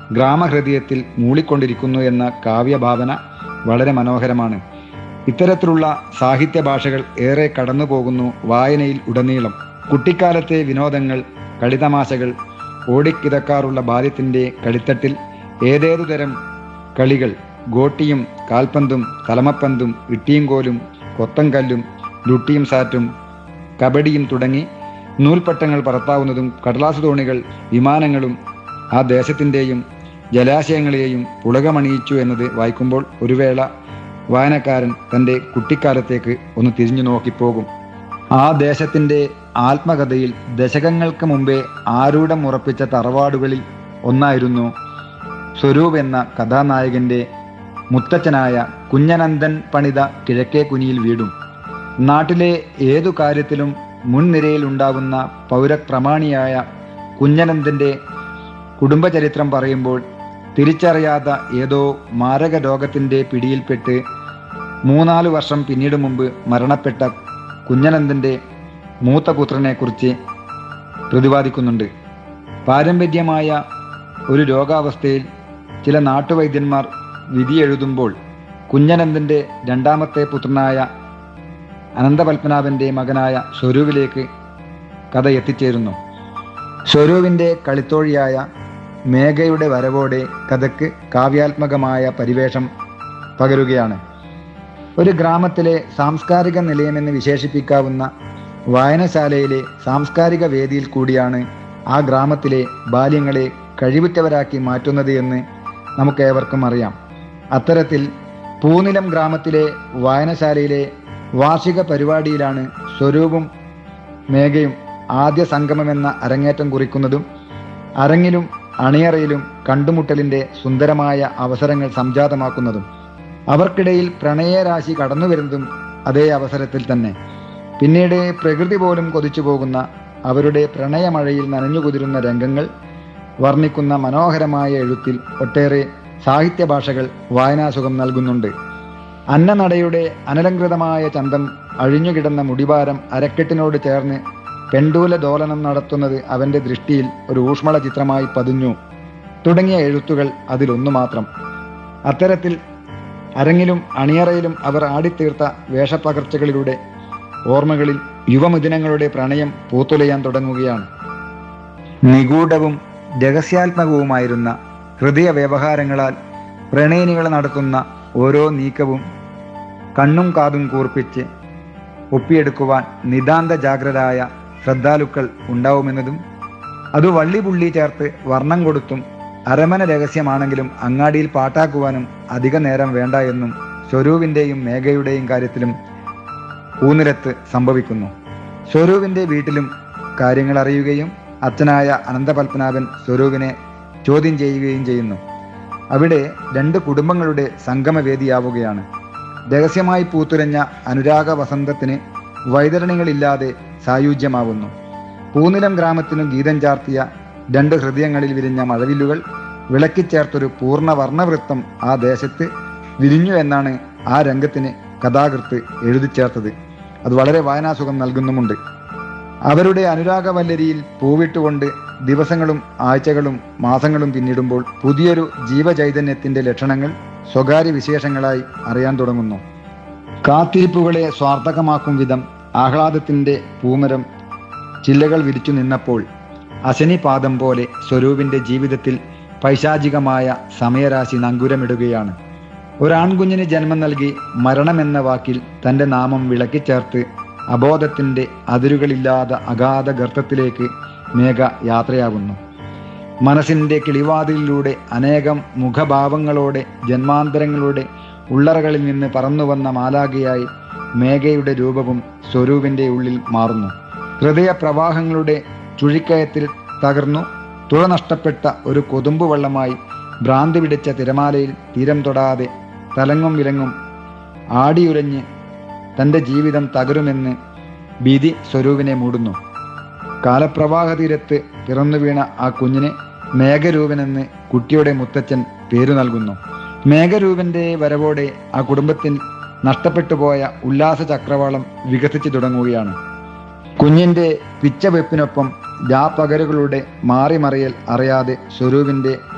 ഗ്രാമഹൃദയത്തിൽ മൂളിക്കൊണ്ടിരിക്കുന്നു എന്ന കാവ്യഭാവന വളരെ മനോഹരമാണ് ഇത്തരത്തിലുള്ള സാഹിത്യ ഭാഷകൾ ഏറെ കടന്നു പോകുന്നു വായനയിൽ ഉടനീളം കുട്ടിക്കാലത്തെ വിനോദങ്ങൾ കളിതമാശകൾ ഓടിക്കിതക്കാറുള്ള ബാല്യത്തിൻ്റെ കളിത്തട്ടിൽ ഏതേതു തരം കളികൾ ഗോട്ടിയും കാൽപന്തും തലമപ്പന്തും ഇട്ടിയും കൊത്തങ്കല്ലും ലുട്ടിയും സാറ്റും കബഡിയും തുടങ്ങി നൂൽപ്പട്ടങ്ങൾ പറത്താവുന്നതും കടലാസ് തോണികൾ വിമാനങ്ങളും ആ ദേശത്തിൻ്റെയും ജലാശയങ്ങളെയും പുളകമണിയിച്ചു എന്നത് വായിക്കുമ്പോൾ ഒരു വേള വായനക്കാരൻ തൻ്റെ കുട്ടിക്കാലത്തേക്ക് ഒന്ന് തിരിഞ്ഞു നോക്കിപ്പോകും ആ ദേശത്തിൻ്റെ ആത്മകഥയിൽ ദശകങ്ങൾക്ക് മുമ്പേ ആരൂഢം ഉറപ്പിച്ച തറവാടുകളിൽ ഒന്നായിരുന്നു സ്വരൂപ് എന്ന കഥാനായകന്റെ മുത്തച്ഛനായ കുഞ്ഞനന്ദൻ പണിത കിഴക്കേ കുനിയിൽ വീടും നാട്ടിലെ ഏതു കാര്യത്തിലും മുൻനിരയിൽ ഉണ്ടാകുന്ന പൗരപ്രമാണിയായ കുഞ്ഞനന്ദന്റെ കുടുംബചരിത്രം പറയുമ്പോൾ തിരിച്ചറിയാത്ത ഏതോ മാരക രോഗത്തിൻ്റെ പിടിയിൽപ്പെട്ട് മൂന്നാല് വർഷം പിന്നീട് മുമ്പ് മരണപ്പെട്ട കുഞ്ഞനന്ദന്റെ മൂത്ത പുത്രനെക്കുറിച്ച് പ്രതിപാദിക്കുന്നുണ്ട് പാരമ്പര്യമായ ഒരു രോഗാവസ്ഥയിൽ ചില നാട്ടുവൈദ്യന്മാർ വിധി എഴുതുമ്പോൾ കുഞ്ഞനന്ദന്റെ രണ്ടാമത്തെ പുത്രനായ അനന്തപത്മനാഭന്റെ മകനായ സ്വരൂപിലേക്ക് കഥ എത്തിച്ചേരുന്നു സ്വരൂപിന്റെ കളിത്തോഴിയായ മേഘയുടെ വരവോടെ കഥയ്ക്ക് കാവ്യാത്മകമായ പരിവേഷം പകരുകയാണ് ഒരു ഗ്രാമത്തിലെ സാംസ്കാരിക നിലയമെന്ന് വിശേഷിപ്പിക്കാവുന്ന വായനശാലയിലെ സാംസ്കാരിക വേദിയിൽ കൂടിയാണ് ആ ഗ്രാമത്തിലെ ബാല്യങ്ങളെ കഴിവുറ്റവരാക്കി മാറ്റുന്നത് എന്ന് നമുക്കേവർക്കും അറിയാം അത്തരത്തിൽ പൂനിലം ഗ്രാമത്തിലെ വായനശാലയിലെ വാർഷിക പരിപാടിയിലാണ് സ്വരൂപും മേഘയും ആദ്യ സംഗമമെന്ന അരങ്ങേറ്റം കുറിക്കുന്നതും അരങ്ങിലും അണിയറയിലും കണ്ടുമുട്ടലിൻ്റെ സുന്ദരമായ അവസരങ്ങൾ സംജാതമാക്കുന്നതും അവർക്കിടയിൽ പ്രണയരാശി കടന്നു വരുന്നതും അതേ അവസരത്തിൽ തന്നെ പിന്നീട് പ്രകൃതി പോലും കൊതിച്ചു പോകുന്ന അവരുടെ പ്രണയമഴയിൽ നനഞ്ഞുകുതിരുന്ന രംഗങ്ങൾ വർണ്ണിക്കുന്ന മനോഹരമായ എഴുത്തിൽ ഒട്ടേറെ സാഹിത്യ ഭാഷകൾ വായനാസുഖം നൽകുന്നുണ്ട് അന്നനടയുടെ അനലങ്കൃതമായ ചന്തം അഴിഞ്ഞുകിടന്ന മുടിഭാരം അരക്കെട്ടിനോട് ചേർന്ന് പെണ്ടൂല ദോലനം നടത്തുന്നത് അവന്റെ ദൃഷ്ടിയിൽ ഒരു ഊഷ്മള ചിത്രമായി പതിഞ്ഞു തുടങ്ങിയ എഴുത്തുകൾ അതിലൊന്നു മാത്രം അത്തരത്തിൽ അരങ്ങിലും അണിയറയിലും അവർ ആടിത്തീർത്ത വേഷപ്പകർച്ചകളിലൂടെ ഓർമ്മകളിൽ യുവമിഥുനങ്ങളുടെ പ്രണയം പൂത്തുലയാൻ തുടങ്ങുകയാണ് നിഗൂഢവും രഹസ്യാത്മകവുമായിരുന്ന ഹൃദയ വ്യവഹാരങ്ങളാൽ പ്രണയിനികൾ നടത്തുന്ന ഓരോ നീക്കവും കണ്ണും കാതും കൂർപ്പിച്ച് ഒപ്പിയെടുക്കുവാൻ നിതാന്ത ജാഗ്രരായ ശ്രദ്ധാലുക്കൾ ഉണ്ടാവുമെന്നതും അത് വള്ളി പുള്ളി ചേർത്ത് വർണ്ണം കൊടുത്തും അരമന രഹസ്യമാണെങ്കിലും അങ്ങാടിയിൽ പാട്ടാക്കുവാനും അധിക നേരം വേണ്ട എന്നും സ്വരൂപിൻ്റെയും മേഘയുടെയും കാര്യത്തിലും ഊന്നിരത്ത് സംഭവിക്കുന്നു സ്വരൂപിൻ്റെ വീട്ടിലും കാര്യങ്ങൾ അറിയുകയും അച്ഛനായ അനന്തപത്മനാഭൻ സ്വരൂപിനെ ചോദ്യം ചെയ്യുകയും ചെയ്യുന്നു അവിടെ രണ്ട് കുടുംബങ്ങളുടെ സംഗമവേദിയാവുകയാണ് രഹസ്യമായി പൂത്തുലഞ്ഞ അനുരാഗ വസന്തത്തിന് വൈതരണികളില്ലാതെ സായുജ്യമാവുന്നു പൂനിലം ഗ്രാമത്തിനു ഗീതം ചാർത്തിയ രണ്ട് ഹൃദയങ്ങളിൽ വിരിഞ്ഞ മഴവില്ലുകൾ വിളക്കിച്ചേർത്തൊരു പൂർണ്ണ വർണ്ണവൃത്തം ആ ദേശത്ത് വിരിഞ്ഞു എന്നാണ് ആ രംഗത്തിന് കഥാകൃത്ത് എഴുതി ചേർത്തത് അത് വളരെ വായനാസുഖം നൽകുന്നുമുണ്ട് അവരുടെ അനുരാഗവല്ലരിയിൽ പൂവിട്ടുകൊണ്ട് ദിവസങ്ങളും ആഴ്ചകളും മാസങ്ങളും പിന്നിടുമ്പോൾ പുതിയൊരു ജീവചൈതന്യത്തിന്റെ ലക്ഷണങ്ങൾ സ്വകാര്യ വിശേഷങ്ങളായി അറിയാൻ തുടങ്ങുന്നു കാത്തിരിപ്പുകളെ സ്വാർത്ഥകമാക്കും വിധം ആഹ്ലാദത്തിന്റെ പൂമരം ചില്ലകൾ വിരിച്ചു നിന്നപ്പോൾ അശനിപാദം പോലെ സ്വരൂപിന്റെ ജീവിതത്തിൽ പൈശാചികമായ സമയരാശി നങ്കുരമിടുകയാണ് ഒരാൺകുഞ്ഞിന് ജന്മം നൽകി മരണമെന്ന വാക്കിൽ തൻ്റെ നാമം വിളക്കിച്ചേർത്ത് അബോധത്തിൻ്റെ അതിരുകളില്ലാത്ത അഗാധ ഗർത്തത്തിലേക്ക് മേഘ യാത്രയാകുന്നു മനസ്സിൻ്റെ കിളിവാതിലിലൂടെ അനേകം മുഖഭാവങ്ങളോടെ ജന്മാന്തരങ്ങളുടെ ഉള്ളറകളിൽ നിന്ന് പറന്നു വന്ന മാലാഖയായി മേഘയുടെ രൂപവും സ്വരൂപിൻ്റെ ഉള്ളിൽ മാറുന്നു ഹൃദയപ്രവാഹങ്ങളുടെ ചുഴിക്കയത്തിൽ തകർന്നു തുഴ നഷ്ടപ്പെട്ട ഒരു കൊതുമ്പ് വെള്ളമായി ഭ്രാന്തി പിടിച്ച തിരമാലയിൽ തീരം തൊടാതെ തലങ്ങും വിലങ്ങും ആടിയുലഞ്ഞ് തൻ്റെ ജീവിതം തകരുമെന്ന് ഭീതി സ്വരൂപിനെ മൂടുന്നു കാലപ്രവാഹ തീരത്ത് പിറന്നു വീണ ആ കുഞ്ഞിന് മേഘരൂപനെന്ന് കുട്ടിയുടെ മുത്തച്ഛൻ പേരു നൽകുന്നു മേഘരൂപന്റെ വരവോടെ ആ കുടുംബത്തിൽ നഷ്ടപ്പെട്ടു പോയ ഉല്ലാസ ചക്രവാളം വികസിച്ചു തുടങ്ങുകയാണ് കുഞ്ഞിന്റെ പിച്ചവെപ്പിനൊപ്പം രാപ്പകലുകളുടെ മാറിമറിയൽ അറിയാതെ സ്വരൂപിന്റെ